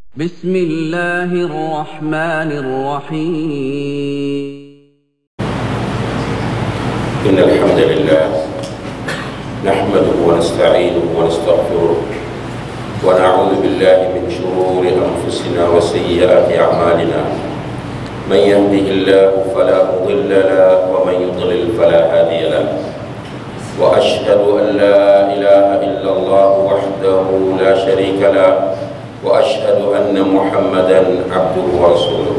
بسم الله الرحمن الرحيم إن الحمد لله نحمده ونستعينه ونستغفره ونعوذ بالله من شرور أنفسنا وسيئات أعمالنا من يهده الله فلا مضل له ومن يضلل فلا هادي له وأشهد أن لا إله إلا الله وحده لا شريك له وأشهد أن محمدا عبده ورسوله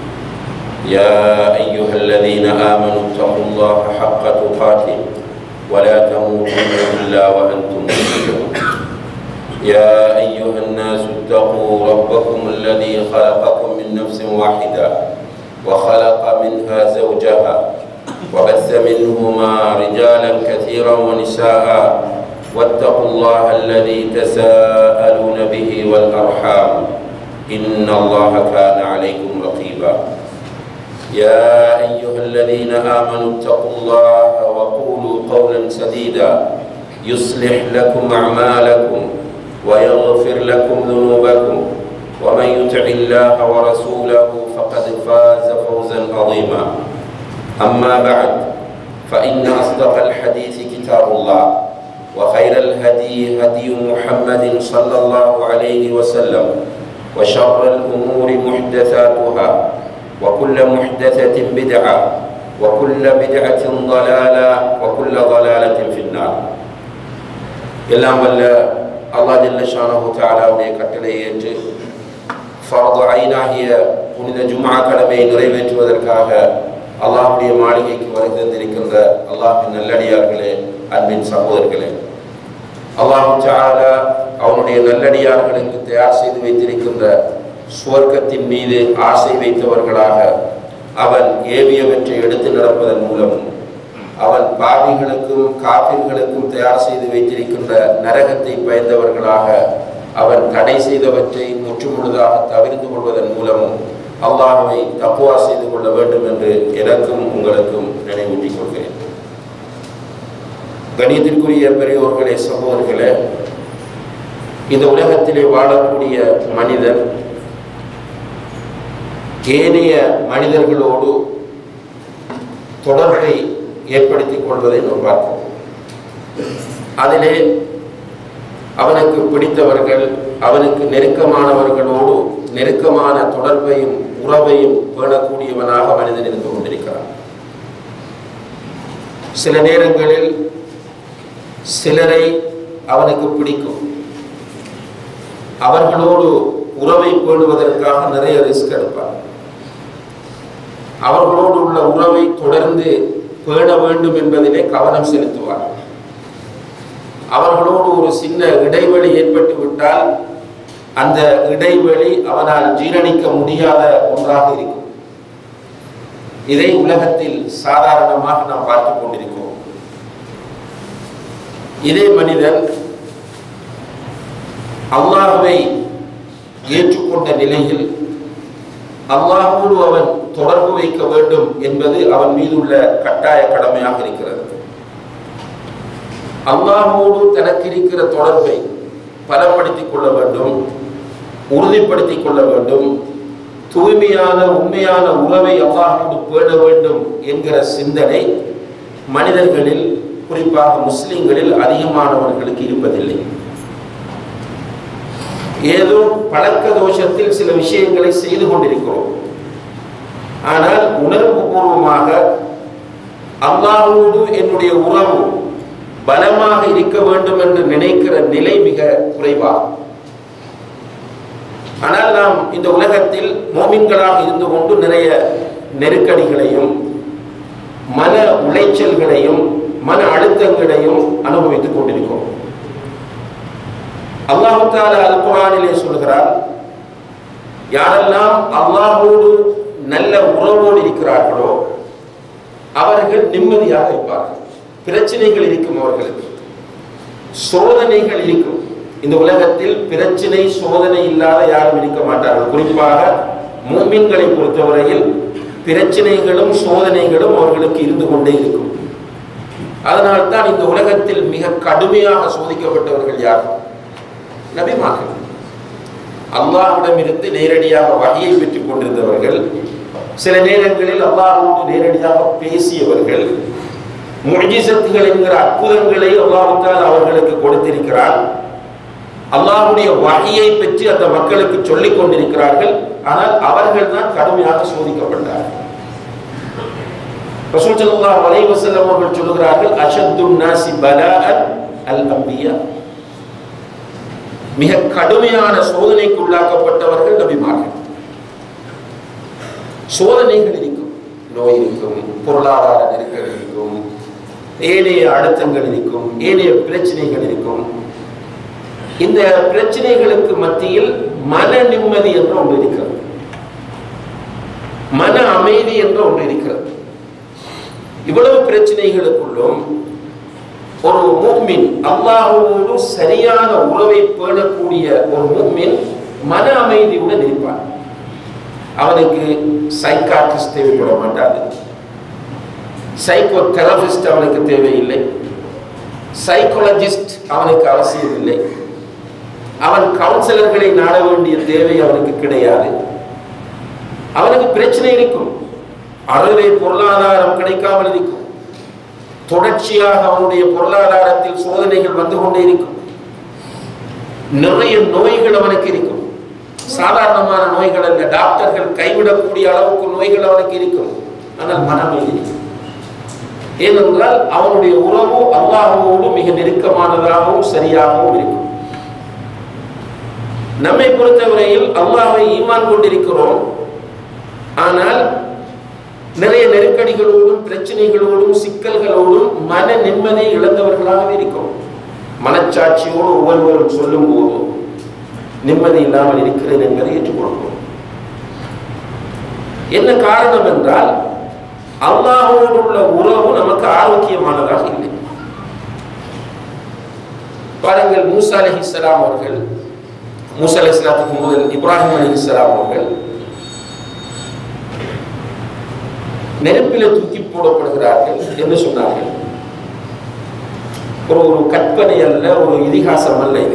يا أيها الذين آمنوا اتقوا الله حق تقاته ولا تموتن إلا وأنتم مسلمون يا أيها الناس اتقوا ربكم الذي خلقكم من نفس واحدة وخلق منها زوجها وبث منهما رجالا كثيرا ونساء واتقوا الله الذي تساءلون به والأرحام إن الله كان عليكم رقيبا يا أيها الذين آمنوا اتقوا الله وقولوا قولا سديدا يصلح لكم أعمالكم ويغفر لكم ذنوبكم ومن يطع الله ورسوله فقد فاز فوزا عظيما أما بعد فإن أصدق الحديث كتاب الله وخير الهدي هدي محمد صلى الله عليه وسلم وشر الأمور محدثاتها وكل محدثة بدعة وكل بدعة ضلالة وكل ضلالة في النار எல்லாம் வல்ல அல்லா ஜல்ல ஷானஹு தாலாவுடைய கட்டளை ஏற்று ஃபர்து ஐனாகிய புனித ஜும்ஆ கடமையை நிறைவேற்றுவதற்காக அல்லாஹ்வுடைய மாளிகைக்கு வருகை தந்திருக்கின்ற அல்லாஹ்வின் நல்லடியார்களே அன்பின் சகோதரர்களே அல்லாஹு தாலா அவனுடைய நல்லடியார்களுக்கு தயார் செய்து வைத்திருக்கின்ற சுவர்க்கத்தின் மீது ஆசை வைத்தவர்களாக அவன் ஏவியவற்றை எடுத்து நடப்பதன் மூலமும் அவன் பாவிகளுக்கும் காபிர்களுக்கும் தயார் செய்து வைத்திருக்கின்ற நரகத்தை பயந்தவர்களாக அவன் தடை செய்தவற்றை முற்றுமுழுதாக தவிர்த்து கொள்வதன் மூலமும் அல்லாஹுவை தப்புவா செய்து கொள்ள வேண்டும் என்று எனக்கும் உங்களுக்கும் நினைவூட்டிக் கொள்கிறேன் கணியத்திற்குரிய பெரியோர்களே சகோதரர்களே இந்த உலகத்திலே வாழக்கூடிய மனிதன் ஏனைய மனிதர்களோடு தொடர்பை ஏற்படுத்திக் கொள்வதை நாம் பார்க்கிறோம் அதிலே அவனுக்கு பிடித்தவர்கள் அவனுக்கு நெருக்கமானவர்களோடு நெருக்கமான தொடர்பையும் உறவையும் பேணக்கூடியவனாக மனிதன் இருந்து கொண்டிருக்கிறான் சில நேரங்களில் சிலரை அவனுக்கு பிடிக்கும் அவர்களோடு உறவை பேணுவதற்காக நிறைய ரிஸ்க் எடுப்பார் அவர்களோடு உள்ள உறவை தொடர்ந்து பேண வேண்டும் என்பதிலே கவனம் செலுத்துவார் அவர்களோடு ஒரு சின்ன இடைவெளி ஏற்பட்டு விட்டால் அந்த இடைவெளி அவனால் ஜீரணிக்க முடியாத ஒன்றாக இருக்கும் இதை உலகத்தில் சாதாரணமாக நாம் பார்த்துக் கொண்டிருக்கிறோம் இதே மனிதன் அல்லாஹுவை ஏற்றுக்கொண்ட நிலையில் அல்லாஹோடு அவன் தொடர்பு வைக்க வேண்டும் என்பது அவன் மீது உள்ள கட்டாய கடமையாக இருக்கிறது அல்லாஹோடு தனக்கு இருக்கிற தொடர்பை பலப்படுத்திக் கொள்ள வேண்டும் உறுதிப்படுத்திக் கொள்ள வேண்டும் தூய்மையான உண்மையான உறவை அல்லாஹோடு பேண வேண்டும் என்கிற சிந்தனை மனிதர்களில் குறிப்பாக முஸ்லிம்களில் அதிகமானவர்களுக்கு இருப்பதில்லை ஏதோ பழக்க தோஷத்தில் சில விஷயங்களை செய்து கொண்டிருக்கிறோம் ஆனால் உணர்வு பூர்வமாக அல்லாஹோடு என்னுடைய உறவு பலமாக இருக்க வேண்டும் என்று நினைக்கிற நிலை மிக குறைவாகும் ஆனால் நாம் இந்த உலகத்தில் மோமின்களாக இருந்து கொண்டு நிறைய நெருக்கடிகளையும் மன உளைச்சல்களையும் மன அழுத்தங்களையும் அனுபவித்துக் கொண்டிருக்கிறோம் அல்லாஹு தாலா அல் குரானிலே சொல்கிறார் யாரெல்லாம் அல்லாஹோடு நல்ல உறவோடு இருக்கிறார்களோ அவர்கள் நிம்மதியாக இருப்பார்கள் பிரச்சனைகள் இருக்கும் அவர்களுக்கு சோதனைகள் இருக்கும் இந்த உலகத்தில் பிரச்சனை சோதனை இல்லாத யாரும் இருக்க மாட்டார்கள் குறிப்பாக மூமின்களை பொறுத்தவரையில் பிரச்சனைகளும் சோதனைகளும் அவர்களுக்கு இருந்து கொண்டே இருக்கும் அதனால்தான் இந்த உலகத்தில் மிக கடுமையாக சோதிக்கப்பட்டவர்கள் யார் நபிமார்கள் அல்லாஹ்விடமிருந்து நேரடியாக வகையை பெற்றுக் கொண்டிருந்தவர்கள் சில நேரங்களில் அல்லாஹோடு நேரடியாக பேசியவர்கள் முஜிசத்துகள் என்கிற அற்புதங்களை அல்லாஹுத்தால் அவர்களுக்கு கொடுத்திருக்கிறார் அல்லாஹுடைய வகையை பற்றி அந்த மக்களுக்கு சொல்லிக் கொண்டிருக்கிறார்கள் ஆனால் அவர்கள் தான் கடுமையாக சோதிக்கப்பட்டார்கள் ரசூல் ஸல்லல்லாஹு அலைஹி வஸல்லம் அவர்கள் சொல்கிறார்கள் அஷத்துன் நாசி பலாஅன் அல் அம்பியா மிக கடுமையான சோதனைக்கு உள்ளாக்கப்பட்டவர்கள் நபிமார்கள் சோதனைகள் இருக்கும் நோய் இருக்கும் பொருளாதார நெருக்கடி இருக்கும் ஏனைய அழுத்தங்கள் இருக்கும் ஏனைய பிரச்சனைகள் இருக்கும் இந்த பிரச்சனைகளுக்கு மத்தியில் மன நிம்மதி என்ற ஒன்று இருக்கிறது மன அமைதி என்ற ஒன்று இருக்கிறது இவ்வளவு பிரச்சனைகளுக்குள்ளும் ஒரு மூமின் அல்லாஹோடு சரியான உறவை பேணக்கூடிய ஒரு மூமின் மன அமைதியுடன் இருப்பான் அவனுக்கு சைக்காட்ரிஸ்ட் தேவைப்பட மாட்டாது சைக்கோ தெரபிஸ்ட் அவனுக்கு தேவையில்லை சைக்காலஜிஸ்ட் அவனுக்கு அவசியம் இல்லை அவன் கவுன்சிலர்களை நாட வேண்டிய தேவை அவனுக்கு கிடையாது அவனுக்கு பிரச்சனை இருக்கும் அறவே பொருளாதாரம் கிடைக்காமல் இருக்கும் தொடர்ச்சியாக அவனுடைய பொருளாதாரத்தில் சோதனைகள் வந்து கொண்டே இருக்கும் நிறைய நோய்கள் அவனுக்கு இருக்கும் சாதாரணமான நோய்கள் அல்ல டாக்டர்கள் கைவிடக்கூடிய அளவுக்கு நோய்கள் அவனுக்கு இருக்கும் ஆனால் மனமே இருக்கும் ஏனென்றால் அவனுடைய உறவு அல்லாஹோடு மிக நெருக்கமானதாகவும் சரியாகவும் இருக்கும் நம்மை பொறுத்தவரையில் அல்லாஹை ஈமான் கொண்டிருக்கிறோம் ஆனால் நிறைய நெருக்கடிகளோடும் பிரச்சனைகளோடும் சிக்கல்களோடும் மன நிம்மதியை இழந்தவர்களாகவே இருக்கிறோம் மனச்சாட்சியோடு ஒவ்வொருவரும் சொல்லும் போது நிம்மதி இல்லாமல் இருக்கிறேன் என்பதை ஏற்றுக்கொள்கிறோம் என்ன காரணம் என்றால் அல்லாஹோடு உள்ள உறவு நமக்கு ஆரோக்கியமானதாக இல்லை பாருங்கள் மூசா அலி இஸ்லாம் அவர்கள் மூசா அலி இஸ்லாத்துக்கு முதல் இப்ராஹிம் அலி இஸ்லாம் அவர்கள் நெருப்பில தூக்கி போடப்படுகிறார்கள் என்று சொன்னார்கள் ஒரு ஒரு கற்பனை அல்ல ஒரு இதிகாசம் அல்ல இது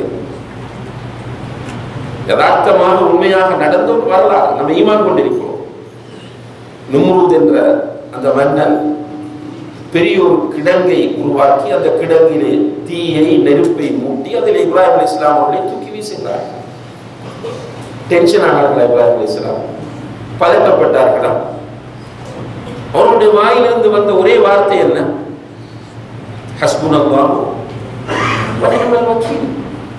யதார்த்தமாக உண்மையாக நடந்த ஒரு வரலாறு நம்ம ஈமான் கொண்டிருக்கிறோம் நும்ரூத் என்ற அந்த மன்னன் பெரிய ஒரு கிடங்கை உருவாக்கி அந்த கிடங்கிலே தீயை நெருப்பை மூட்டி அதில் இப்ராஹிம் அலி இஸ்லாம் அவர்களை தூக்கி வீசுகிறார் டென்ஷன் ஆனார்களா இப்ராஹிம் அலி இஸ்லாம் பதட்டப்பட்டார்களா அவருடைய வாயிலிருந்து வந்த ஒரே வார்த்தை என்ன ஹஸ்புனல்லாஹு வ நிஅமல் வக்கீல்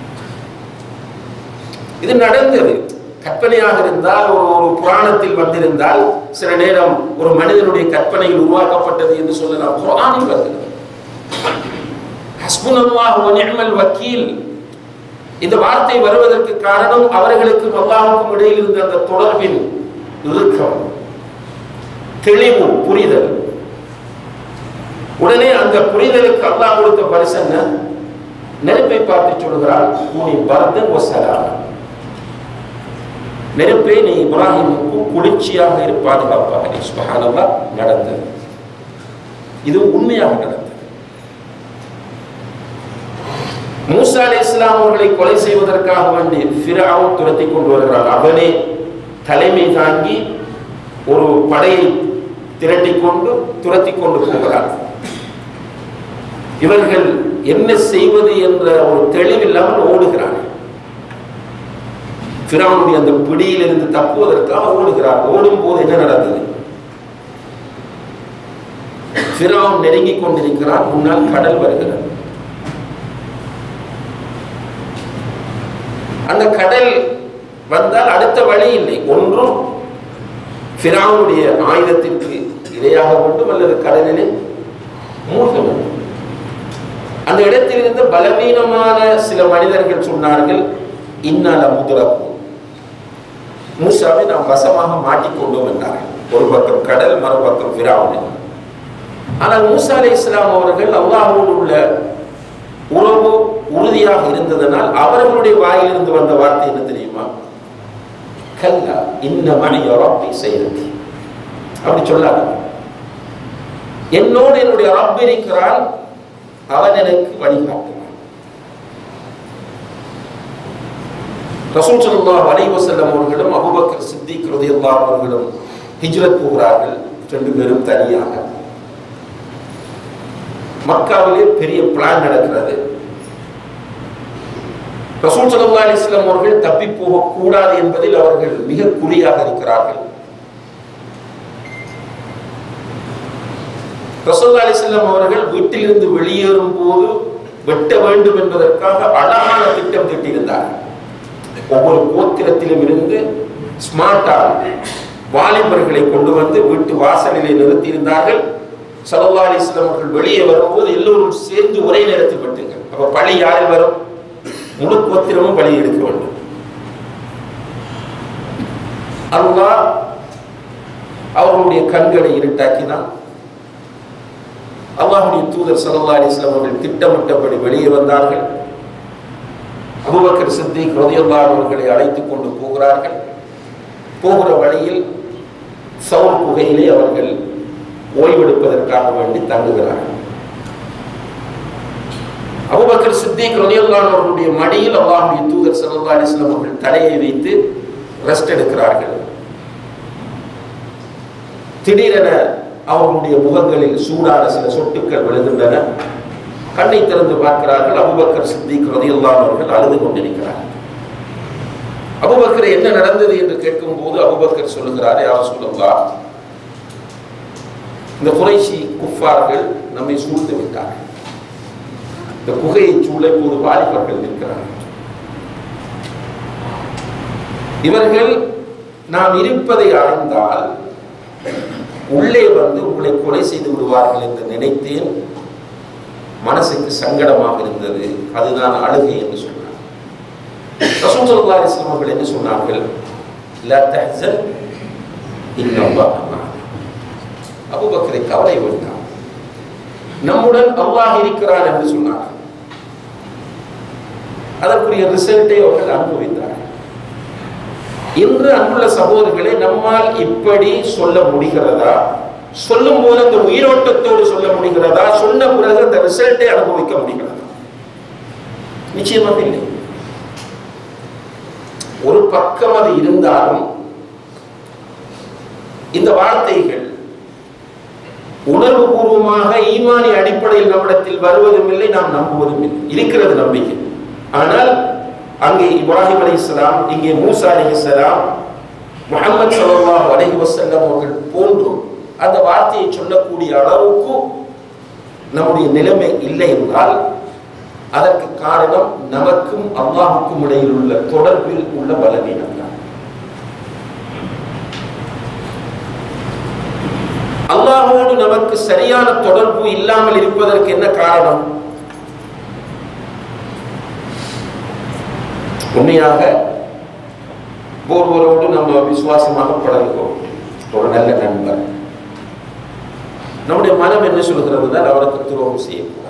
இது நடந்தது கற்பனையாக இருந்தால் ஒரு ஒரு புராணத்தில் வந்திருந்தால் சில நேரம் ஒரு மனிதனுடைய கற்பனையில் உருவாக்கப்பட்டது என்று சொல்லலாம் குரானில் வருகிறது ஹஸ்புனல்லாஹு வ நிஅமல் வக்கீல் இந்த வார்த்தை வருவதற்கு காரணம் அவர்களுக்கும் அல்லாஹுக்கும் இடையில் இருந்த அந்த தொடர்பின் இறுக்கம் தெளிவு புரிதல் உடனே அந்த புரிதலுக்கு அல்லாஹ் கொடுத்த பரிசு என்ன நெருப்பை பார்த்து சொல்கிறார் கூனி பரதன் ஒசலாம் நெருப்பை நீ இப்ராஹிமுக்கு குளிர்ச்சியாக இரு பாதுகாப்பாக சுபஹானல்லா நடந்தது இது உண்மையாக நடந்தது மூசா அலி இஸ்லாம் அவர்களை கொலை செய்வதற்காக வேண்டி ஃபிரவுன் துரத்தி கொண்டு வருகிறான் அவனே தலைமை தாங்கி ஒரு படையை திரட்டி கொண்டு துரத்தி கொண்டு போகிறார் இவர்கள் என்ன செய்வது என்ற ஒரு தெளிவில்லாமல் ஓடுகிறார்கள் பிராவுடைய அந்த பிடியிலிருந்து தப்புவதற்காக ஓடுகிறார் ஓடும் போது என்ன நடந்தது பிராவும் நெருங்கி கொண்டிருக்கிறார் முன்னால் கடல் வருகிறது அந்த கடல் வந்தால் அடுத்த வழி இல்லை ஒன்றும் பிராவுடைய ஆயுதத்திற்கு இரையாக வேண்டும் அல்லது கடலிலே மூழ்க வேண்டும் அந்த இடத்தில் இருந்து பலவீனமான சில மனிதர்கள் சொன்னார்கள் இன்னால முதுரக்கும் மூசாவை நாம் வசமாக மாட்டிக்கொண்டோம் என்றார்கள் ஒரு பக்கம் கடல் மறுபக்கம் பிராவுன் ஆனால் மூசா அலை இஸ்லாம் அவர்கள் அல்லாஹோடு உள்ள உறவு உறுதியாக இருந்ததனால் அவர்களுடைய வாயிலிருந்து வந்த வார்த்தை என்ன தெரியுமா கல்லா இன்ன மணி ரப்பி செய்தது அப்படி சொல்லாத என்னோடு என்னுடைய ரப் இருக்கிறான் அவன் எனக்கு வழிகாட்டுவான் ரசூல் ஸல்லல்லாஹு அலைஹி வஸல்லம் அவர்களும் அபூபக்கர் சித்திக் ரலியல்லாஹு அவர்களும் ஹிஜ்ரத் போகிறார்கள் ரெண்டு பேரும் தனியாக மக்காவிலே பெரிய பிளான் நடக்கிறது ரசூல் ஸல்லல்லாஹு அலைஹி வஸல்லம் அவர்கள் தப்பி போக கூடாது என்பதில் அவர்கள் மிக குறியாக இருக்கிறார்கள் ரசூல்லா அலிஸ்லாம் அவர்கள் வீட்டிலிருந்து வெளியேறும் போது வெட்ட வேண்டும் என்பதற்காக அழகான திட்டம் தீட்டியிருந்தார்கள் ஒவ்வொரு கோத்திரத்திலும் இருந்து ஸ்மார்ட்டாக வாலிபர்களை கொண்டு வந்து வீட்டு வாசலிலே நிறுத்தியிருந்தார்கள் சல்லா அலிஸ்லாம் அவர்கள் வெளியே வரும்போது எல்லோரும் சேர்ந்து ஒரே நேரத்தில் வெட்டுங்க அப்ப பழி யாரில் வரும் முழு கோத்திரமும் பலி எடுக்க வேண்டும் அல்லாஹ் அவர்களுடைய கண்களை இருட்டாக்கினான் அல்லாஹுடைய தூதர் சல்லா அலிஸ்லாம் அவர்கள் திட்டமிட்டபடி வெளியே வந்தார்கள் அபுபக்கர் சித்திக் ரதியல்லாஹு அவர்களை அழைத்துக் கொண்டு போகிறார்கள் போகிற வழியில் சவுல் குகையிலே அவர்கள் ஓய்வெடுப்பதற்காக வேண்டி தங்குகிறார்கள் அபுபக்கர் சித்திக் ரலியல்லாஹு அவர்களுடைய மடியில் அல்லாஹ்வுடைய தூதர் ஸல்லல்லாஹு அலைஹி வஸல்லம் அவர்கள் தலையை வைத்து ரெஸ்ட் எடுக்கிறார்கள் திடீரென அவர்களுடைய முகங்களில் சூடான சில சொட்டுக்கள் விழுகின்றன கண்ணை திறந்து பார்க்கிறார்கள் அபுபக்கர் சித்திக் ரலியல்லாஹு அவர்கள் அழுது கொண்டிருக்கிறார்கள் அபுபக்கர் என்ன நடந்தது என்று கேட்கும்போது அபுபக்கர் சொல்லுகிறார் யார் சொல்லலாம் இந்த குறைசி குஃபார்கள் நம்மை சூழ்ந்து விட்டார்கள் இந்த குகையை சூழ இப்போது வாலிபர்கள் நிற்கிறார்கள் இவர்கள் நாம் இருப்பதை அறிந்தால் உள்ளே வந்து உங்களை கொலை செய்து விடுவார்கள் என்று நினைத்தேன் மனசுக்கு சங்கடமாக இருந்தது அதுதான் அழுகை என்று சொன்னார் ரசூல் ஸல்லல்லாஹு அலைஹி வஸல்லம் அவர்கள் என்ன சொன்னார்கள் லா தஹ்சன் இன்னல்லாஹ் மஅனா அபூபக்கரை கவலை வேண்டாம் நம்முடன் அல்லாஹ் இருக்கிறான் என்று சொன்னார் அதற்குரிய ரிசல்ட்டை அவர்கள் அனுபவித்தார்கள் இன்று அன்புள்ள சகோதரர்களை நம்மால் இப்படி சொல்ல முடிகிறதா சொல்லும் போது அந்த உயிரோட்டத்தோடு சொல்ல முடிகிறதா சொன்ன பிறகு அந்த ரிசல்ட்டை அனுபவிக்க முடிகிறதா நிச்சயமாக இல்லை ஒரு பக்கம் அது இருந்தாலும் இந்த வார்த்தைகள் உணர்வு பூர்வமாக ஈமானி அடிப்படையில் நம்மிடத்தில் வருவதும் இல்லை நாம் நம்புவதும் இல்லை இருக்கிறது நம்பிக்கை ஆனால் அங்கே இப்ராஹிம் அலைஹிஸ்ஸலாம் இங்கே மூசா அலைஹிஸ்ஸலாம் முஹம்மது ஸல்லல்லாஹு அலைஹி வஸல்லம் அவர்கள் போன்றும் அந்த வார்த்தையை சொல்லக்கூடிய அளவுக்கு நம்முடைய நிலைமை இல்லை என்றால் அதற்கு காரணம் நமக்கும் அல்லாஹுக்கும் இடையில் உள்ள தொடர்பில் உள்ள பலவீனம் தான் அல்லாஹோடு நமக்கு சரியான தொடர்பு இல்லாமல் இருப்பதற்கு என்ன காரணம் உண்மையாக ஒருவரோடு நம்ம விசுவாசமாக பழகுகிறோம் ஒரு நல்ல நண்பர் நம்முடைய மனம் என்ன சொல்கிறதுனா அவருக்கு துரோகம் செய்யக்கூடாது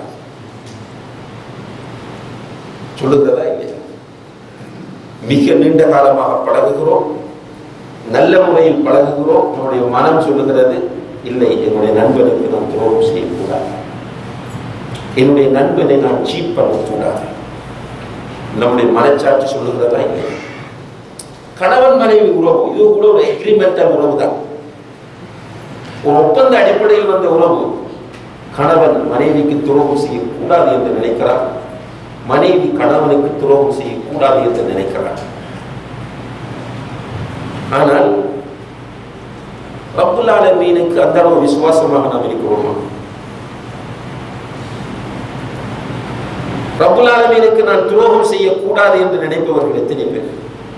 சொல்லுகிறதா இல்லையா மிக நீண்ட காலமாக பழகுகிறோம் நல்ல முறையில் பழகுகிறோம் நம்முடைய மனம் சொல்லுகிறது இல்லை என்னுடைய நண்பனுக்கு நான் துரோகம் செய்யக்கூடாது என்னுடைய நண்பனை நான் சீப் பண்ணக்கூடாது நம்முடைய மனச்சாட்சி சொல்லுகிறதா இல்லை கணவன் மனைவி உறவு இது கூட ஒரு எக்ரிமெண்டல் உறவு தான் ஒரு ஒப்பந்த அடிப்படையில் வந்த உறவு கணவன் மனைவிக்கு துரோகம் செய்யக்கூடாது என்று நினைக்கிறார் மனைவி கணவனுக்கு துரோகம் செய்யக்கூடாது என்று நினைக்கிறார் ஆனால் ரப்புல் ஆலமீனுக்கு அந்த அளவு விசுவாசமாக நாம் இருக்கிறோமா ரப்புல் ஆலமீனுக்கு நான் துரோகம் செய்யக்கூடாது என்று நினைப்பவர்கள் எத்தனை பேர்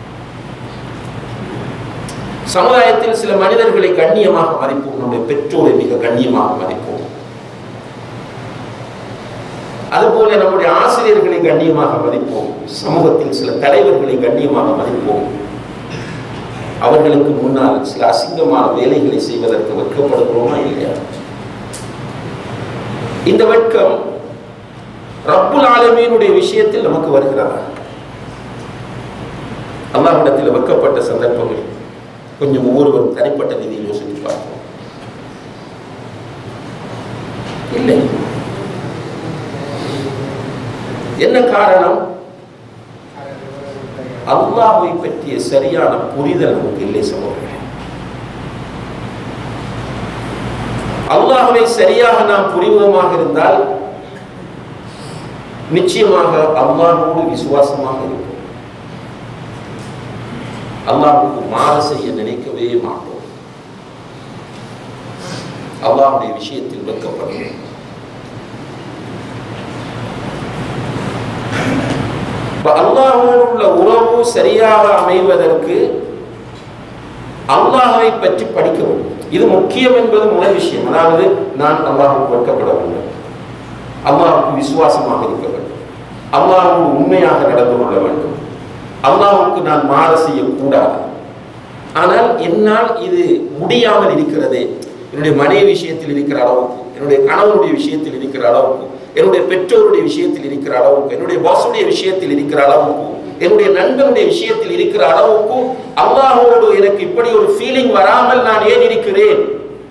சமுதாயத்தில் சில மனிதர்களை கண்ணியமாக மதிப்போம் நம்முடைய பெற்றோரை மிக கண்ணியமாக மதிப்போம் அதுபோல நம்முடைய ஆசிரியர்களை கண்ணியமாக மதிப்போம் சமூகத்தில் சில தலைவர்களை கண்ணியமாக மதிப்போம் அவர்களுக்கு முன்னால் சில அசிங்கமான வேலைகளை செய்வதற்கு வெட்கப்படுகிறோமா இல்லையா இந்த வெட்கம் ரப்புல் ஆலமீனுடைய விஷயத்தில் நமக்கு வருகிறதா அல்லாஹ்விடத்தில் வெட்கப்பட்ட சந்தர்ப்பங்கள் கொஞ்சம் ஒவ்வொருவரும் தனிப்பட்ட ரீதியில் யோசித்து பார்ப்போம் இல்லை என்ன காரணம் அல்லாஹ்வை பற்றிய சரியான புரிதல் நமக்கு இல்லை சகோதரர்களே அல்லாஹ்வை சரியாக நாம் புரிவோமாக இருந்தால் நிச்சயமாக அல்லாஹோடு விசுவாசமாக இருப்போம் அல்லாஹுக்கு மாறு செய்ய நினைக்கவே மாட்டோம் அல்லாஹுடைய விஷயத்தில் வெட்கப்படுவோம் இப்ப அல்லாஹோடு உள்ள உறவு சரியாக அமைவதற்கு அல்லாஹை பற்றி படிக்க வேண்டும் இது முக்கியம் என்பது முதல் விஷயம் அதாவது நான் அல்லாஹுக்கு வெட்கப்பட வேண்டும் அல்லாஹுக்கு விசுவாசமாக இருக்க வேண்டும் அல்லாஹுக்கு உண்மையாக நடந்து கொள்ள வேண்டும் அல்லாஹுக்கு நான் மாற செய்யக்கூடாது ஆனால் என்னால் இது முடியாமல் இருக்கிறதே என்னுடைய மனைவி விஷயத்தில் இருக்கிற அளவுக்கு என்னுடைய கணவனுடைய விஷயத்தில் இருக்கிற அளவுக்கு என்னுடைய பெற்றோருடைய விஷயத்தில் இருக்கிற அளவுக்கு என்னுடைய பாசுடைய விஷயத்தில் இருக்கிற அளவுக்கு என்னுடைய நண்பனுடைய விஷயத்தில் இருக்கிற அளவுக்கு அல்லாஹோடு எனக்கு இப்படி ஒரு ஃபீலிங் வராமல் நான் ஏன் இருக்கிறேன்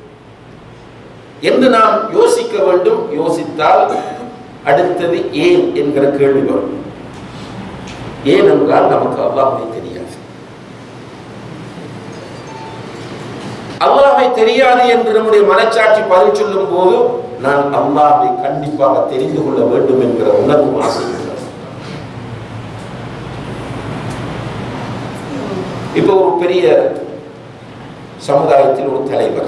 என்று நாம் யோசிக்க வேண்டும் யோசித்தால் அடுத்தது ஏன் என்கிற கேள்வி வரும் ஏன் என்றால் நமக்கு அல்லாஹை தெரியாது அல்லாஹை தெரியாது என்று நம்முடைய மனச்சாட்சி பதில் சொல்லும் போது நான் அல்லாஹை கண்டிப்பாக தெரிந்து கொள்ள வேண்டும் என்கிற உணர்வு ஆசை இப்போ ஒரு பெரிய சமுதாயத்தில் ஒரு தலைவர்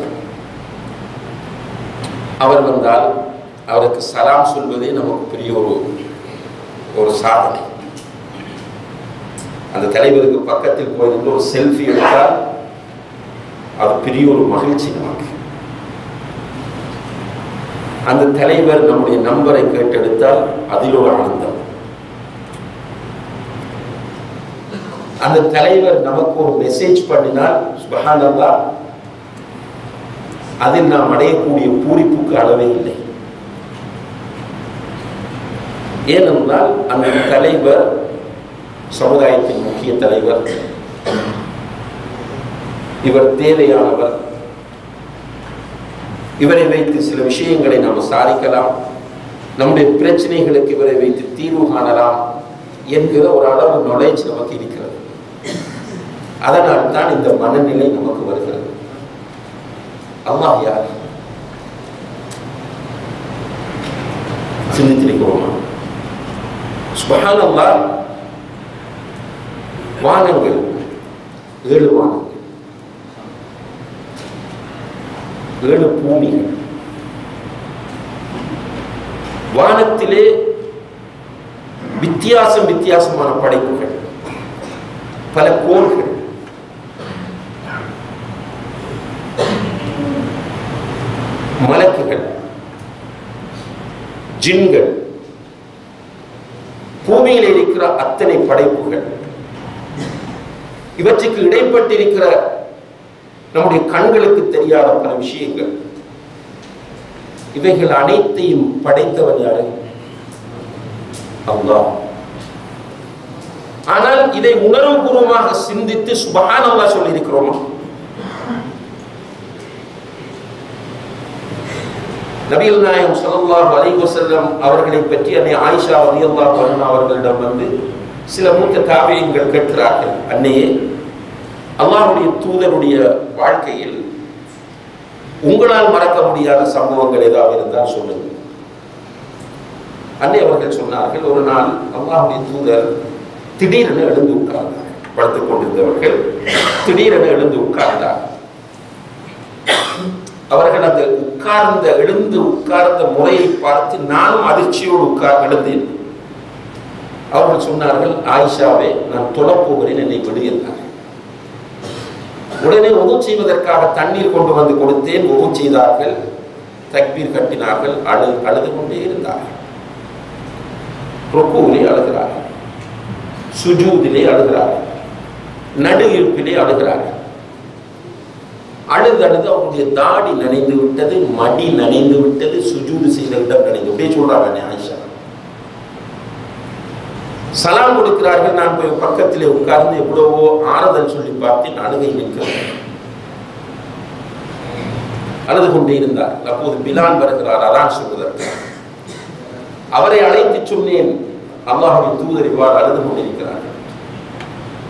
அவர் வந்தால் அவருக்கு சலாம் சொல்வதே நமக்கு பெரிய ஒரு ஒரு சாதனை அந்த தலைவருக்கு பக்கத்தில் போயிருந்து ஒரு செல்ஃபி எடுத்தால் அது பெரிய ஒரு மகிழ்ச்சி நமக்கு அந்த தலைவர் நம்முடைய நம்பரை கேட்டெடுத்தால் அதில் ஒரு ஆனந்தம் அந்த தலைவர் நமக்கு ஒரு மெசேஜ் பண்ணினால் சுபஹானல்லா அதில் நாம் அடையக்கூடிய பூரிப்புக்கு அளவே இல்லை ஏனென்றால் அந்த தலைவர் சமுதாயத்தின் முக்கிய தலைவர் இவர் தேவையானவர் இவரை வைத்து சில விஷயங்களை நாம் சாதிக்கலாம் நம்முடைய பிரச்சனைகளுக்கு இவரை வைத்து தீர்வு காணலாம் என்கிற ஒரு அளவு நாலேஜ் நமக்கு இருக்கிறது அதனால் தான் இந்த மனநிலை நமக்கு வருகிறது அல்லாஹ் யார் சிந்தித்திருக்கிறோமா சுபஹான் அல்லாஹ் வானங்கள் ஏழு வானங்கள் ஏழு பூமிகள் வானத்திலே வித்தியாசம் வித்தியாசமான படைப்புகள் பல கோள்கள் மலக்குகள் ஜின்கள் பூமியில் இருக்கிற அத்தனை படைப்புகள் இவற்றுக்கு இடைப்பட்டிருக்கிற நம்முடைய கண்களுக்கு தெரியாத பல விஷயங்கள் இவைகள் அனைத்தையும் படைத்தவன் யாரு அல்லாஹ் ஆனால் இதை உணர்வுபூர்வமாக சிந்தித்து சுபஹான் அல்லா சொல்லி இருக்கிறோமா நபிகள் நாயகம் ஸல்லல்லாஹு அலைஹி வஸல்லம் அவர்களை பற்றி அன்னை ஆயிஷா ரலியல்லாஹு அன்ஹா அவர்களிடம் வந்து சில மூத்த தாபியங்கள் கேட்கிறார்கள் அன்னையே அல்லாஹ்வுடைய தூதருடைய வாழ்க்கையில் உங்களால் மறக்க முடியாத சம்பவங்கள் ஏதாவது இருந்தால் சொல்லுங்கள் அன்னை அவர்கள் சொன்னார்கள் ஒரு நாள் அல்லாஹ்வுடைய தூதர் திடீரென எழுந்து உட்கார்ந்தார் படுத்துக் கொண்டிருந்தவர்கள் திடீரென எழுந்து உட்கார்ந்தார் அவர்கள் அந்த உட்கார்ந்த எழுந்து உட்கார்ந்த முறையை பார்த்து நானும் அதிர்ச்சியோடு உட்கார் எழுந்தேன் அவர்கள் சொன்னார்கள் ஆயிஷாவே நான் தொழப் போகிறேன் என்னை விடு என்றார் உடனே உதவு செய்வதற்காக தண்ணீர் கொண்டு வந்து கொடுத்தேன் உதவு செய்தார்கள் தக்பீர் கட்டினார்கள் அழு அழுது கொண்டே இருந்தார்கள் ருக்குவிலே அழுகிறார்கள் சுஜூதிலே அழுகிறார்கள் நடு இருப்பிலே அழுகிறார்கள் அழுது அழுது அவருடைய தாடி நனைந்து விட்டது மடி நனைந்து விட்டது சுஜூது செய்த இடம் நனைந்து அப்படியே சொல்றாங்க ஆயிஷா சலாம் கொடுக்கிறார்கள் நான் போய் பக்கத்திலே உட்கார்ந்து எவ்வளவோ ஆறுதல் சொல்லி பார்த்தேன் அழுகை நிற்கிறது அழுது கொண்டே இருந்தார் அப்போது பிலால் வருகிறார் அதான் சொல்வதற்கு அவரை அழைத்து சொன்னேன் அல்லாஹுவின் தூதர் இவ்வாறு அழுது கொண்டிருக்கிறார்கள்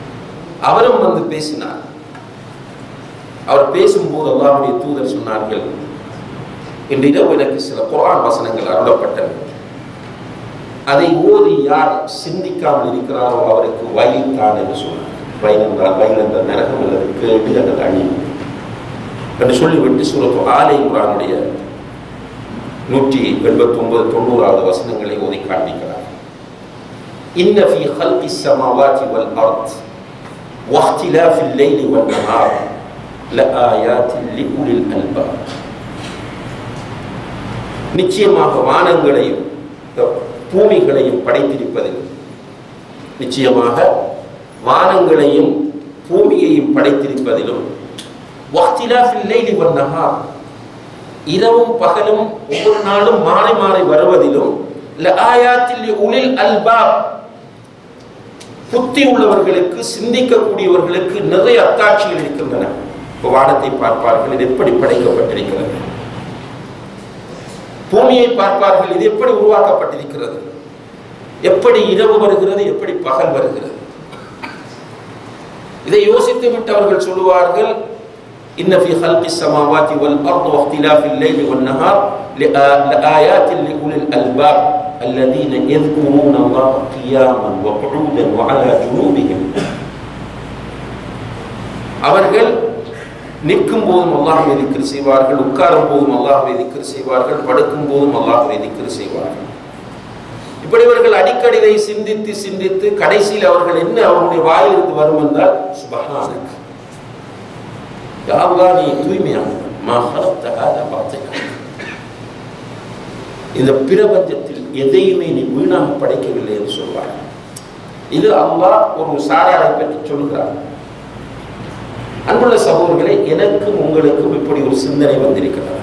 அவரும் வந்து பேசினார் அவர் பேசும்போது அல்லாஹ்வுடைய தூதர் சொன்னார்கள் இன்று இரவு எனக்கு சில குர்ஆன் வசனங்கள் அருளப்பட்டன அதை ஓதி யார் சிந்திக்காமல் இருக்கிறாரோ அவருக்கு வயல் தான் என்று சொன்னார் வயல் என்றால் வயல் என்ற நரகம் அல்லது கேடு அல்லது அழிவு என்று சொல்லிவிட்டு சூரத்து ஆலை குரானுடைய நூற்றி எண்பத்தி ஒன்பது தொண்ணூறாவது வசனங்களை ஓதி காண்பிக்கிறார் إن في خلق السماوات والأرض واختلاف الليل والنهار لآيات لأولي الألباب நிச்சயமாக வானங்களையும் பூமிகளையும் படைத்திருப்பதில் நிச்சயமாக வானங்களையும் பூமியையும் படைத்திருப்பதிலும் வக்திலாஃபில் லைலி வன் நஹார் இரவும் பகலும் ஒவ்வொரு நாளும் மாறி மாறி வருவதிலும் லஆயாத்தில் உலில் அல்பாப் புத்தி உள்ளவர்களுக்கு சிந்திக்கக்கூடியவர்களுக்கு நிறைய அத்தாட்சிகள் இருக்கின்றன இப்போ வானத்தை பார்ப்பார்கள் இது எப்படி படைக்கப்பட்டிருக்கிறது பூமியை பார்ப்பார்கள் இது எப்படி உருவாக்கப்பட்டிருக்கிறது எப்படி இரவு வருகிறது எப்படி பகல் வருகிறது இதை யோசித்து விட்டு அவர்கள் சொல்லுவார்கள் إن في خلق السماوات والأرض واختلاف الليل والنهار لآيات لأولي الألباب الذين يذكرون الله قياما وقعودا وعلى جنوبهم அவர்கள் நிற்கும் போதும் அல்லாஹ்வை திக்ர் செய்வார்கள் உட்காரும் போதும் அல்லாஹ்வை திக்ர் செய்வார்கள் படுக்கும் போதும் அல்லாஹ்வை திக்ர் செய்வார்கள் இப்படி இவர்கள் அடிக்கடி இதை சிந்தித்து சிந்தித்து கடைசியில் அவர்கள் என்ன அவருடைய வாயிலிருந்து வரும் என்றால் சுபஹானக் யா அல்லாஹ் நீ தூய்மையானவன் மா ஹலக்த ஹாதா பாத்திலா இந்த பிரபஞ்சத்தில் எதையுமே நீ வீணாக படைக்கவில்லை என்று சொல்வார் இது அல்லாஹ் ஒரு சாராரை பற்றி சொல்கிறார் அன்புள்ள சகோதரர்களே எனக்கும் உங்களுக்கும் இப்படி ஒரு சிந்தனை வந்திருக்கிறது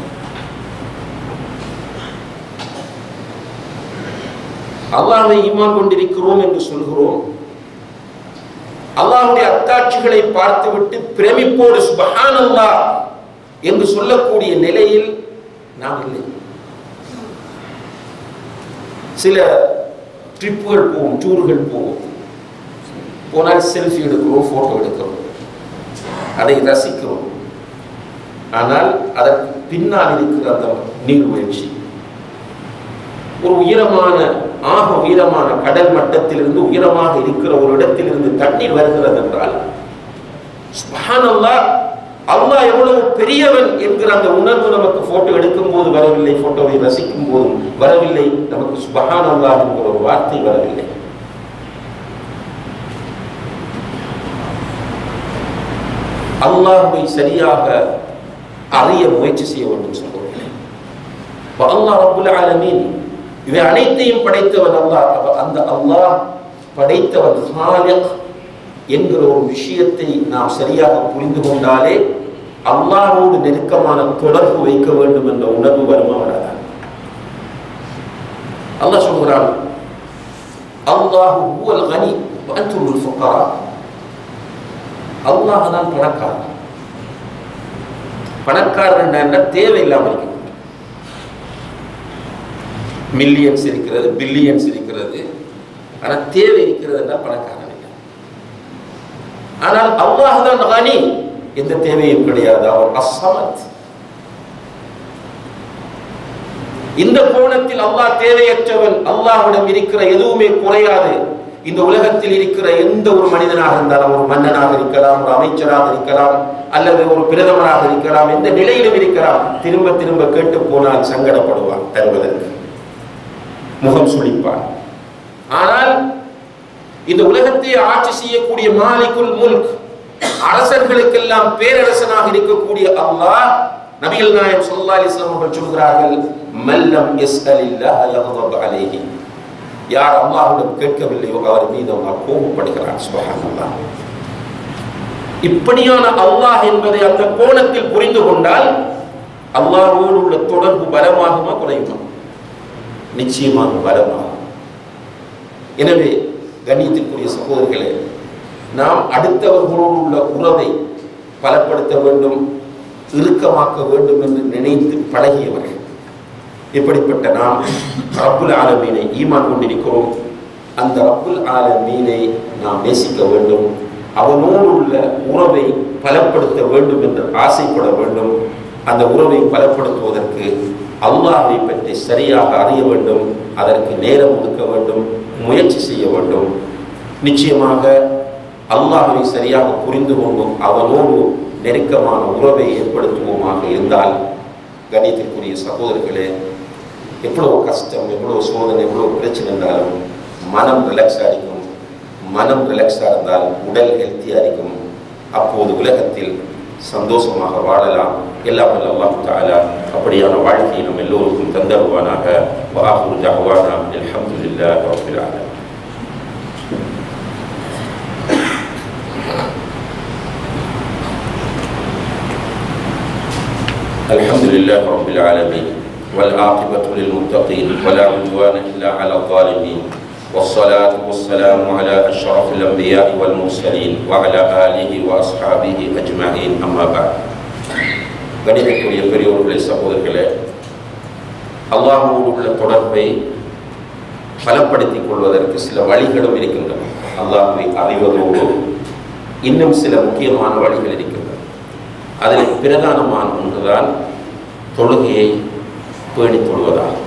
அல்லாஹை ஈமான் கொண்டிருக்கிறோம் என்று சொல்கிறோம் அல்லாஹுடைய அத்தாட்சிகளை பார்த்துவிட்டு பிரமிப்போடு சுபஹான் அல்லாஹ் என்று சொல்லக்கூடிய நிலையில் நாம் இல்லை சில ட்ரிப்புகள் போவோம் டூர்கள் போவோம் போனால் செல்ஃபி எடுக்கிறோம் ஃபோட்டோ எடுக்கிறோம் அதை ரசிக்கிறோம் ஆனால் அதற்கு பின்னால் இருக்கிற அந்த நீர்வீழ்ச்சி ஒரு உயரமான ஆக உயரமான கடல் மட்டத்திலிருந்து உயரமாக இருக்கிற ஒரு இடத்திலிருந்து தண்ணீர் வருகிறது என்றால் சுப்ஹானல்லாஹ் அல்லாஹ் எவ்வளவு பெரியவன் என்கிற அந்த உணர்வு நமக்கு போட்டோ எடுக்கும் போது வரவில்லை போட்டோவை ரசிக்கும் போதும் வரவில்லை நமக்கு சுபஹான் அல்லாஹ் என்கிற ஒரு வார்த்தை வரவில்லை அல்லாஹுவை சரியாக அறிய முயற்சி செய்ய வேண்டும் சொல்கிறேன் அல்லாஹ் ரப்புல் ஆலமீன் இவை அனைத்தையும் படைத்தவன் அல்லாஹ் அப்ப அந்த அல்லாஹ் படைத்தவன் ஹாலிக் என்கிற ஒரு விஷயத்தை நாம் சரியாக புரிந்து கொண்டாலே அல்லாஹோடு நெருக்கமான தொடர்பு வைக்க வேண்டும் என்ற உணர்வு வருமா வராதா அல்லாஹ் சொல்கிறான் அல்லாஹு ஹுவல் கனி அன்துல் ஃபுகரா அல்லாஹ் தான் பணக்காரன் பணக்காரன் என்ன தேவையில்லாமல் இருக்கு மில்லியன்ஸ் இருக்கிறது பில்லியன்ஸ் இருக்கிறது ஆனால் தேவை இருக்கிறதுனா பணக்காரன் இல்லை ஆனால் அல்லாஹ் தான் கனி எந்த தேவையும் கிடையாது அவர் அசமத் இந்த கோணத்தில் அல்லாஹ் தேவையற்றவன் அல்லாஹ்விடம் இருக்கிற எதுவுமே குறையாது இந்த உலகத்தில் இருக்கிற எந்த ஒரு மனிதனாக இருந்தாலும் ஒரு மன்னனாக இருக்கலாம் ஒரு அமைச்சராக இருக்கலாம் அல்லது ஒரு பிரதமராக இருக்கலாம் எந்த நிலையிலும் இருக்கலாம் திரும்ப திரும்ப கேட்டு போனால் சங்கடப்படுவான் தருவதற்கு முகம் சுளிப்பான் ஆனால் இந்த உலகத்தை ஆட்சி செய்யக்கூடிய மாலிக்குல் முல்க் அரசர்களுக்கெல்லாம் பேரரசனாக இருக்கக்கூடிய அல்லாஹ் நபிகள் நாயம் ஸல்லல்லாஹு அலைஹி வஸல்லம் அவர்கள் சொல்கிறார்கள் மல்லம் யஸ்அலில்லாஹ யக்தப் அலைஹி யார் அல்லாஹ்விடம் கேட்கவில்லையோ அவர் மீது அல்லாஹ் கோபப்படுகிறான் சுபஹானல்லாஹ் இப்படியான அல்லாஹ் என்பதை அந்த கோணத்தில் புரிந்து கொண்டால் அல்லாஹ்வோடு உள்ள தொடர்பு பலமாகுமா குறையுமா நிச்சயமாக பலமாகும் எனவே கண்ணியத்திற்குரிய சகோதரர்களே நாம் அடுத்தவர்களோடு உள்ள உறவை பலப்படுத்த வேண்டும் இறுக்கமாக்க வேண்டும் என்று நினைத்து பழகியவர்கள் இப்படிப்பட்ட நாம் ரப்புல் ஆலமீனை ஈமான் கொண்டிருக்கிறோம் அந்த ரப்புல் ஆலமீனை நாம் நேசிக்க வேண்டும் அவனோடு உள்ள உறவை பலப்படுத்த வேண்டும் என்று ஆசைப்பட வேண்டும் அந்த உறவை பலப்படுத்துவதற்கு அல்லாஹை பற்றி சரியாக அறிய வேண்டும் அதற்கு நேரம் ஒதுக்க வேண்டும் முயற்சி செய்ய வேண்டும் நிச்சயமாக அல்லாஹை சரியாக புரிந்து கொண்டும் அவனோடு நெருக்கமான உறவை ஏற்படுத்துவோமாக இருந்தால் கணித்திற்குரிய சகோதரர்களே எவ்வளோ கஷ்டம் எவ்வளோ சோதனை எவ்வளோ பிரச்சனை இருந்தாலும் மனம் ரிலாக்ஸாக இருக்கும் மனம் ரிலாக்ஸாக இருந்தால் உடல் ஹெல்த்தியாக இருக்கும் அப்போது உலகத்தில் சந்தோஷமாக வாழலாம் எல்லாம் அல்லாஹ் தாலா அப்படியான வாழ்க்கையை நம் எல்லோருக்கும் தந்தருவானாக வாஹூர் ஜஹவானா அல்ஹம்துலில்லாஹி ரப்பில் ஆலமீன் الحمد لله رب العالمين والعاقبة للمتقين ولا عدوان إلا على الظالمين والصلاة والسلام على أشرف الأنبياء والمرسلين وعلى آله وأصحابه أجمعين أما بعد கணிதக்குரிய பெரியோர்களே சகோதரர்களே அல்லாஹோடு உள்ள தொடர்பை பலப்படுத்திக் கொள்வதற்கு சில வழிகளும் இருக்கின்றன அல்லாஹுவை அறிவதோடு இன்னும் சில முக்கியமான வழிகள் இருக்கின்றன அதில் பிரதானமான ஒன்றுதான் தொழுகையை பேணி தொழுவதாகும்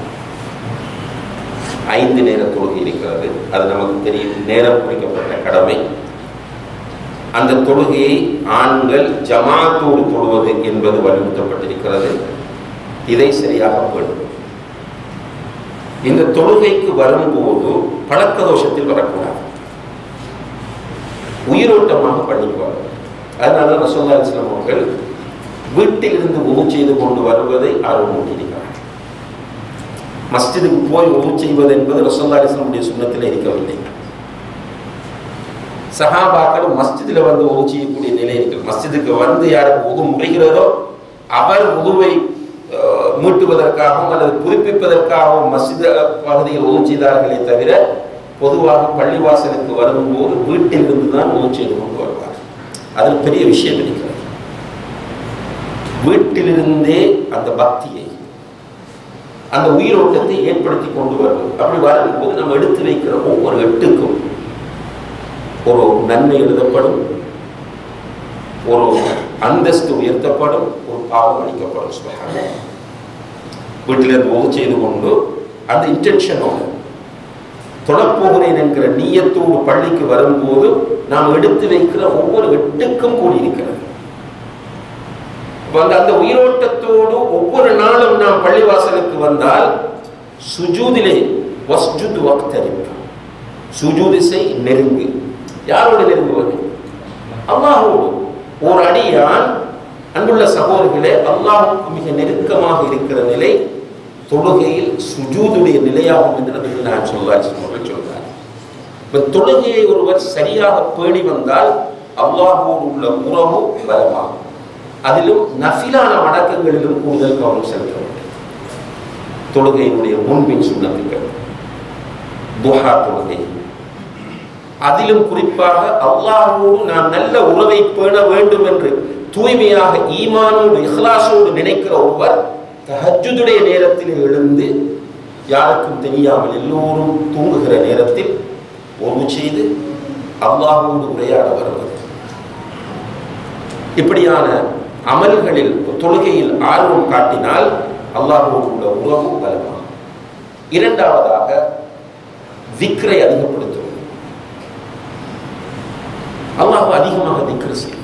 ஐந்து நேர தொழுகை இருக்கிறது அது நமக்கு தெரியும் நேரம் குறிக்கப்பட்ட கடமை அந்த தொழுகையை ஆண்கள் ஜமாத்தோடு தொழுவது என்பது வலியுறுத்தப்பட்டிருக்கிறது இதை சரியாக பேணும் இந்த தொழுகைக்கு வரும்போது பழக்க தோஷத்தில் வரக்கூடாது உயிரோட்டமாக பண்ணிக்குவாங்க அதனால ரசோல்லா இஸ்லாம் அவர்கள் வீட்டில் இருந்து உணவு செய்து கொண்டு வருவதை ஆர்வமூட்டியிருக்கிறார் மஸ்ஜிதுக்கு போய் உணவு செய்வது என்பது ரசோல்லா இஸ்லாமுடைய சுண்ணத்தில் இருக்கவில்லை சஹாபாக்கள் மஸ்ஜிதில் வந்து உதவு செய்யக்கூடிய நிலை இருக்கிறது மஸ்ஜிதுக்கு வந்து யாருக்கு உது முறைகிறதோ அவர் உதுவை மீட்டுவதற்காகவும் அல்லது புதுப்பிப்பதற்காகவும் மஸ்ஜித் பகுதியில் உதவு செய்தார்களே தவிர பொதுவாக பள்ளிவாசலுக்கு வரும்போது வீட்டில் இருந்து தான் உதவு செய்து கொண்டு வருவார் அதில் பெரிய விஷயம் இருக்கிறது வீட்டிலிருந்தே அந்த பக்தியை அந்த உயிரோட்டத்தை ஏற்படுத்தி கொண்டு வருவது அப்படி வரும்போது நம்ம எடுத்து வைக்கிற ஒவ்வொரு எட்டுக்கும் ஒரு நன்மை எழுதப்படும் ஒரு அந்தஸ்து உயர்த்தப்படும் ஒரு பாவம் அளிக்கப்படும் சுபகான வீட்டிலிருந்து உதவி செய்து கொண்டு அந்த இன்டென்ஷனோடு தொடப்போகிறேன் என்கிற நீயத்தோடு பள்ளிக்கு வரும்போது நாம் எடுத்து வைக்கிற ஒவ்வொரு எட்டுக்கும் கூடியிருக்கிறது அந்த அந்த உயிரோட்டத்தோடு ஒவ்வொரு நாளும் நாம் பள்ளிவாசலுக்கு வந்தால் சுஜூதிலே வஸ்ஜுத் வக்தரிப்பு சுஜூதி செய் நெருங்கு யாரோடு நெருங்குவது அல்லாஹோடு ஒரு அடியான் அன்புள்ள சகோதரர்களே அல்லாஹுக்கு மிக நெருக்கமாக இருக்கிற நிலை தொழுகையில் சுஜூதுடைய நிலையாகும் என்று நான் சொல்லார் சொல்றார் இப்ப தொழுகையை ஒருவர் சரியாக பேணி வந்தால் அல்லாஹோடு உள்ள உறவு பலமாகும் அதிலும் நஃபிலான வணக்கங்களிலும் கூடுதல் கவனம் செலுத்த வேண்டும் தொழுகையினுடைய முன்பின் சுண்ணத்துக்கள் துஹா தொழுகை அதிலும் குறிப்பாக அல்லாஹோடு நான் நல்ல உறவை பேண வேண்டும் என்று தூய்மையாக ஈமானோடு இஹ்லாசோடு நினைக்கிற ஒருவர் தஹஜுடைய நேரத்தில் எழுந்து யாருக்கும் தெரியாமல் எல்லோரும் தூங்குகிற நேரத்தில் ஒன்று செய்து அல்லாஹோடு உரையாட வருவது இப்படியான அமல்களில் தொழுகையில் ஆர்வம் காட்டினால் அல்லாஹோடு உள்ள உறவு பலமாகும் இரண்டாவதாக திக்ரை அதிகப்படுத்துவது அல்லாஹ் அதிகமாக திக்ரு செய்யும்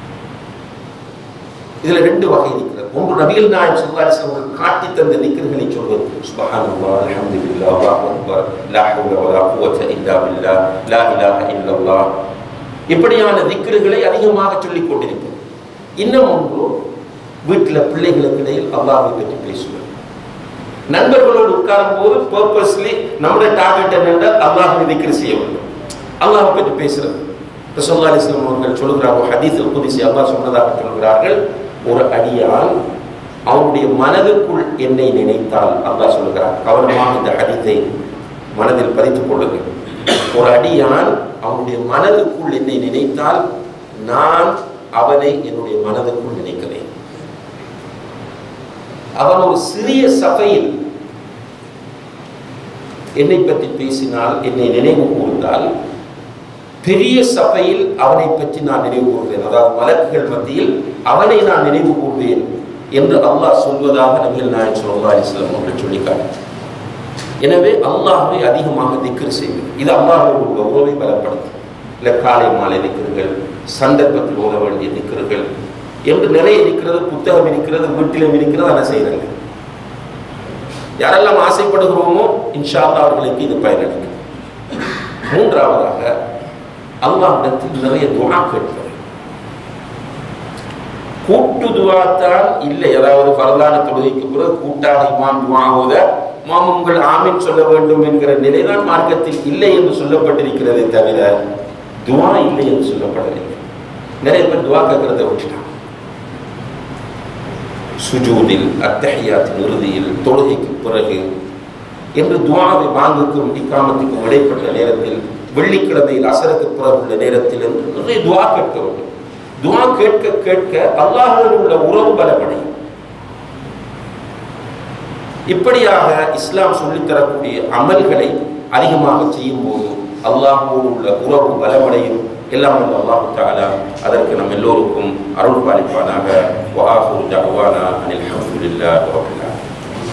இதுல ரெண்டு வகை இருக்கிறது ஒன்று நபிகள் நாயம் ஸல்லல்லாஹு அவர்கள் காட்டி தந்த திக்ருகளை சொல்வது சுப்ஹானல்லாஹ் அல்ஹம்துலில்லாஹ் அல்லாஹு அக்பர் லா ஹவ்ல வலா குவத இல்லா பில்லாஹ் லா இலாஹ இல்லல்லாஹ் இப்படியான திக்ருகளை அதிகமாக சொல்லிக் கொண்டிருப்பது இன்னும் ஒன்று வீட்டில் பிள்ளைகளுக்கு இடையில் அல்லாஹை பற்றி பேசுவது நண்பர்களோடு உட்காரும் போது பர்பஸ்லி நம்முடைய டார்கெட் என்னென்ன அல்லாஹை திக்ரு செய்ய வேண்டும் அல்லாஹை பற்றி பேசுறது ரசோல்லா அலிஸ்லாம் அவர்கள் சொல்கிறார்கள் ஹதீஸில் குதிசி அல்லாஹ் சொன்னதாக சொல்கிறார்கள் ஒரு அடியான் அவனுடைய மனதுக்குள் என்னை நினைத்தால் அல்லாஹ் சொல்கிறார் கவனமாக இந்த ஹதீஸை மனதில் பதித்துக் கொள்ளுங்கள் ஒரு அடியான் அவனுடைய மனதுக்குள் என்னை நினைத்தால் நான் அவனை என்னுடைய மனதுக்குள் நினைக்கிறேன் அவன் ஒரு சிறிய சபையில் என்னை பற்றி பேசினால் என்னை நினைவு கூர்ந்தால் பெரிய சபையில் அவனை பற்றி நான் நினைவு கூறுவேன் அதாவது மலக்குகள் மத்தியில் அவனை நான் நினைவு கூறுவேன் என்று அல்லாஹ் சொல்வதாக நபிகள் நாயன் சொல்லா அலிஸ்லாம் அவர்கள் சொல்லிக்காட்டு எனவே அல்லாஹ்வை அதிகமாக திக்ர் செய்வது இது அல்லாஹோடு உள்ள உறவை பலப்படுத்தும் இல்லை காலை மாலை திக்ருகள் சந்தர்ப்பத்தில் ஓத வேண்டிய திக்ருகள் என்று நிறைய இருக்கிறது புத்தகம் இருக்கிறது வீட்டிலும் இருக்கிறது அதை செய்யறது யாரெல்லாம் ஆசைப்படுகிறோமோ இன்ஷா அல்லாஹ் அவர்களுக்கு இது பயனளிக்கும் மூன்றாவதாக அல்லாஹ்விடத்தில் நிறைய துவா கேட்பது கூட்டு துவாத்தான் இல்லை அதாவது பரதான தொழுகைக்கு பிறகு கூட்டாக இமாம் துவா ஓத மாமுங்கள் ஆமீன் சொல்ல வேண்டும் என்கிற நிலைதான் மார்க்கத்தில் இல்லை என்று சொல்லப்பட்டிருக்கிறதே தவிர துவா இல்லை என்று சொல்லப்படவில்லை நிறைய பேர் துவா கேட்கறதை விட்டுட்டாங்க சுஜூதில் அத்தஹியாத்தின் இறுதியில் தொழுகைக்கு பிறகு என்று துவாவை வாங்குக்கும் இக்காமத்துக்கும் இடைப்பட்ட நேரத்தில் வெள்ளிக்கிழமையில் அசருக்கு பிறகு உள்ள நேரத்தில் என்று நிறைய துவா கேட்க வேண்டும் துவா கேட்க கேட்க அல்லாஹோடு உள்ள உறவு பலமடையும் இப்படியாக இஸ்லாம் சொல்லித்தரக்கூடிய அமல்களை அதிகமாக செய்யும் போது அல்லாஹோடு உள்ள உறவு பலமடையும் எல்லாம் வல்ல அல்லாஹு தஆலா அதற்கு நம் எல்லோருக்கும் அருள் பாலிப்பானாக வஆஹிரு தஅவானா அனில் ஹம்துலில்லாஹி ரப்பில் ஆலமீன்